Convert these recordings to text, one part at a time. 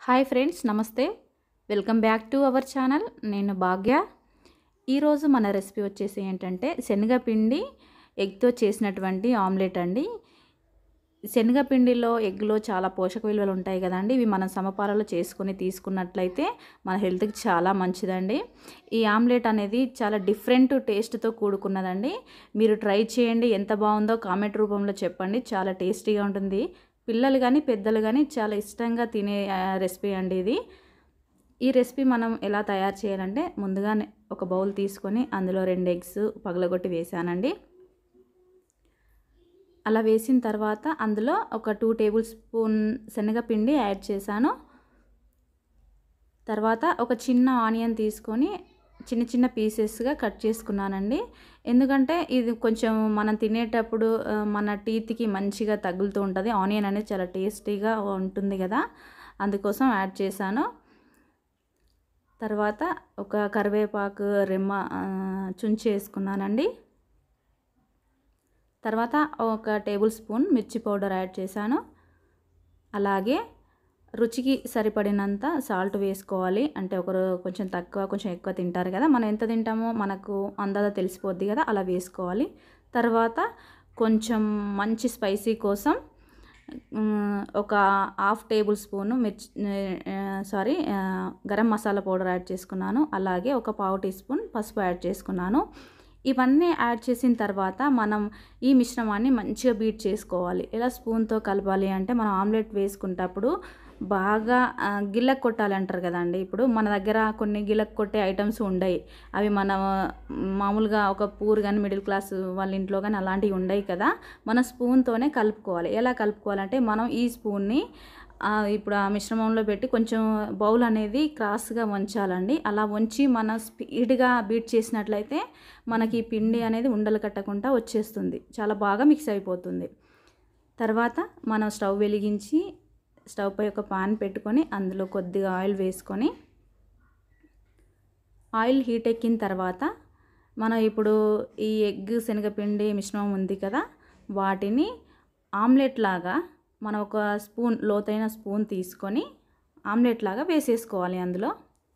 hi friends నమస్తే welcome back to our channel నేను భాగ్య ఈరోజు మన రెసిపీ వచ్చేసి ఏంటంటే శనగపిండి ఎగ్తో చేసినటువంటి ఆమ్లెట్ అండి శనగపిండిలో ఎగ్లో చాలా పోషక విలువలు ఉంటాయి కదండి ఇవి మనం సమపాలలో చేసుకొని తీసుకున్నట్లయితే మన హెల్త్కి చాలా మంచిదండి ఈ ఆమ్లెట్ అనేది చాలా డిఫరెంట్ టేస్ట్తో కూడుకున్నదండి మీరు ట్రై చేయండి ఎంత బాగుందో కామెంట్ రూపంలో చెప్పండి చాలా టేస్టీగా ఉంటుంది పిల్లలు కానీ పెద్దలు కానీ చాలా ఇష్టంగా తినే ఆ, రెసిపీ అండి ఇది ఈ రెసిపీ మనం ఎలా తయారు చేయాలంటే ముందుగానే ఒక బౌల్ తీసుకొని అందులో రెండు ఎగ్స్ పగలగొట్టి వేసానండి అలా వేసిన తర్వాత అందులో ఒక టూ టేబుల్ స్పూన్ శనగపిండి యాడ్ చేశాను తర్వాత ఒక చిన్న ఆనియన్ తీసుకొని చిన్న చిన్న పీసెస్గా కట్ చేసుకున్నానండి ఎందుకంటే ఇది కొంచెం మనం తినేటప్పుడు ఆ, మన టీత్కి మంచిగా తగులుతూ ఉంటుంది ఆనియన్ అనేది చాలా టేస్టీగా ఉంటుంది కదా అందుకోసం యాడ్ చేశాను తర్వాత ఒక కరివేపాకు రెమ్మ ఆ, చుంచి వేసుకున్నానండి తర్వాత ఒక టేబుల్ స్పూన్ మిర్చి పౌడర్ యాడ్ చేశాను అలాగే రుచికి సరిపడినంత సాల్ట్ వేసుకోవాలి అంటే ఒకరు కొంచెం తక్కువ కొంచెం ఎక్కువ తింటారు కదా మనం ఎంత తింటామో మనకు అందాజ తెలిసిపోద్ది కదా అలా వేసుకోవాలి తర్వాత కొంచెం మంచి స్పైసీ కోసం మ్, ఒక హాఫ్ టేబుల్ స్పూను మిర్చి sorry garam masala powder add చేసుకున్నాను అలాగే ఒక పావు టీ స్పూన్ పసుపు యాడ్ చేసుకున్నాను ఇవన్నీ యాడ్ చేసిన తర్వాత మనం ఈ మిశ్రమాన్ని మంచిగా బీట్ చేసుకోవాలి ఎలా స్పూన్తో కలపాలి అంటే మనం ఆమ్లెట్ వేసుకుంటప్పుడు బాగా ఆ, గిల్లకు కొట్టాలి అంటారు కదండి ఇప్పుడు మన దగ్గర కొన్ని గిల్లకు కొట్టే ఐటమ్స్ ఉండయి అవి మన మామూలుగా ఒక పూర్ కానీ మిడిల్ క్లాస్ వాళ్ళ ఇంట్లో కానీ అలాంటివి ఉండయి కదా మన స్పూన్తోనే కలుపుకోవాలి ఎలా కలుపుకోవాలంటే మనం ఈ స్పూన్ని ఆ, ఇప్పుడు ఆ మిశ్రమంలో పెట్టి కొంచెం బౌల్ అనేది క్రాస్గా వంచాలండి అలా వంచి మన స్పీడ్గా బీట్ చేసినట్లయితే మనకి ఈ పిండి అనేది ఉండలు కట్టకుండా వచ్చేస్తుంది చాలా బాగా మిక్స్ అయిపోతుంది తర్వాత మనం స్టవ్ వెలిగించి స్టవ్ పై ఒక పాన్ పెట్టుకొని అందులో కొద్దిగా ఆయిల్ వేసుకొని ఆయిల్ హీట్ ఎక్కిన తర్వాత మనం ఇప్పుడు ఈ ఎగ్ శనగపిండి మిశ్రమం ఉంది కదా వాటిని ఆమ్లెట్ లాగా మనం ఒక స్పూన్ లోతైన స్పూన్ తీసుకొని ఆమ్లెట్ లాగా వేసేసుకోవాలి అందులో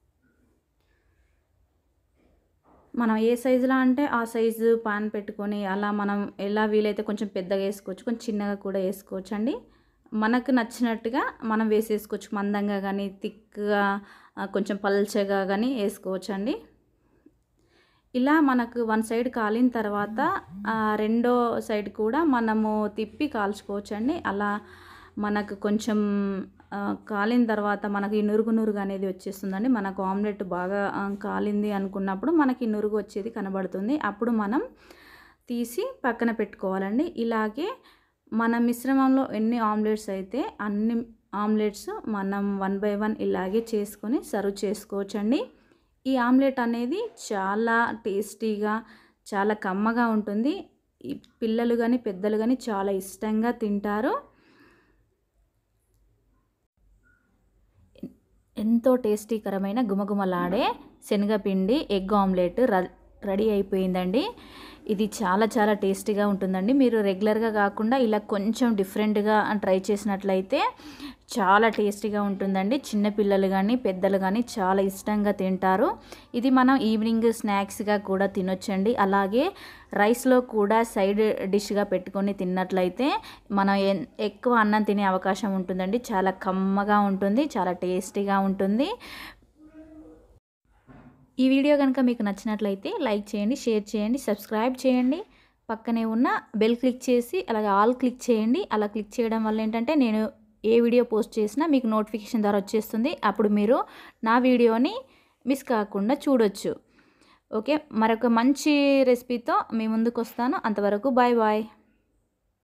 మనం ఏ సైజులో అంటే ఆ సైజు పాన్ పెట్టుకొని అలా మనం ఎలా వీలైతే కొంచెం పెద్దగా వేసుకోవచ్చు కొంచెం చిన్నగా కూడా వేసుకోవచ్చు అండి మనకు నచ్చినట్టుగా మనం వేసేసుకోవచ్చు మందంగా కానీ థిక్గా కొంచెం పల్చగా కానీ వేసుకోవచ్చు అండి ఇలా మనకు వన్ సైడ్ కాలిన తర్వాత ఆ, రెండో సైడ్ కూడా మనము తిప్పి కాల్చుకోవచ్చు అండి అలా మనకు కొంచెం ఆ, కాలిన తర్వాత మనకి ఈ నురుగు నురుగు అనేది వచ్చేస్తుందండి మనకు ఆమ్లెట్ బాగా ఆ, కాలింది అనుకున్నప్పుడు మనకి ఈ నురుగు వచ్చేది కనబడుతుంది అప్పుడు మనం తీసి పక్కన పెట్టుకోవాలండి ఇలాగే మన మిశ్రమంలో ఎన్ని ఆమ్లెట్స్ అయితే అన్ని ఆమ్లెట్స్ మనం వన్ బై వన్ ఇలాగే చేసుకొని సర్వ్ చేసుకోవచ్చండి ఈ ఆమ్లెట్ అనేది చాలా టేస్టీగా చాలా కమ్మగా ఉంటుంది ఈ పిల్లలు కానీ పెద్దలు కానీ చాలా ఇష్టంగా తింటారు ఎంతో టేస్టీకరమైన గుమగుమలాడే శనగపిండి ఎగ్ ఆమ్లెట్ ర- రెడీ అయిపోయిందండి ఇది చాలా చాలా టేస్టీగా ఉంటుందండి మీరు రెగ్యులర్గా కాకుండా ఇలా కొంచెం డిఫరెంట్గా ట్రై చేసినట్లయితే చాలా టేస్టీగా ఉంటుందండి చిన్నపిల్లలు కానీ పెద్దలు కానీ చాలా ఇష్టంగా తింటారు ఇది మనం ఈవినింగ్ స్నాక్స్గా కూడా తినొచ్చండి అలాగే రైస్లో కూడా సైడ్ డిష్గా పెట్టుకొని తిన్నట్లయితే మనం ఎన్- ఎక్కువ అన్నం తినే అవకాశం ఉంటుందండి చాలా కమ్మగా ఉంటుంది చాలా టేస్టీగా ఉంటుంది ఈ వీడియో కనుక మీకు నచ్చినట్లయితే లైక్ చేయండి షేర్ చేయండి సబ్స్క్రైబ్ చేయండి పక్కనే ఉన్న బెల్ క్లిక్ చేసి అలాగే ఆల్ క్లిక్ చేయండి అలా క్లిక్ చేయడం వల్ల ఏంటంటే నేను ఏ వీడియో పోస్ట్ చేసినా మీకు నోటిఫికేషన్ ద్వారా వచ్చేస్తుంది అప్పుడు మీరు నా వీడియోని మిస్ కాకుండా చూడొచ్చు ఓకే మరొక మంచి రెసిపీతో మీ ముందుకు వస్తాను అంతవరకు బాయ్ బాయ్